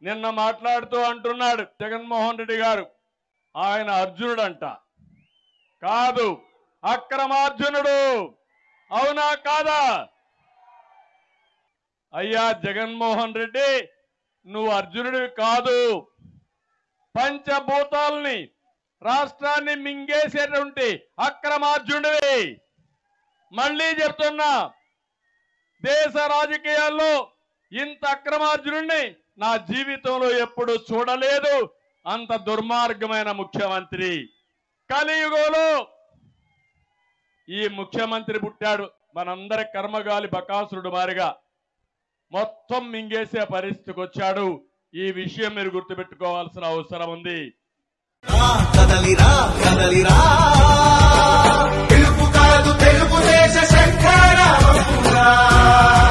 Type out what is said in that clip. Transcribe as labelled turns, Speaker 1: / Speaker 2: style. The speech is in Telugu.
Speaker 1: నిన్న మాట్లాడుతూ అంటున్నాడు జగన్మోహన్ రెడ్డి గారు ఆయన అర్జునుడంట కాదు అక్రమార్జునుడు అవునా కాదా అయ్యా జగన్మోహన్ రెడ్డి నువ్వు అర్జునుడివి కాదు పంచభూతాల్ని రాష్ట్రాన్ని మింగేసేటువంటి అక్రమార్జునుడివి మళ్ళీ చెప్తున్నా దేశ రాజకీయాల్లో ఇంత అక్రమార్జునుడిని నా జీవితంలో ఎప్పుడు చూడలేదు అంత దుర్మార్గమైన ముఖ్యమంత్రి కలియుగంలో ఈ ముఖ్యమంత్రి పుట్టాడు మనందరి కర్మగాలి బకాసురుడు మారిగా మొత్తం మింగేసే పరిస్థితికి వచ్చాడు ఈ విషయం మీరు గుర్తుపెట్టుకోవాల్సిన అవసరం ఉంది
Speaker 2: రా కదలిరా కదలిరా పిలుపు కాదు తెలుగుదేశ శంకర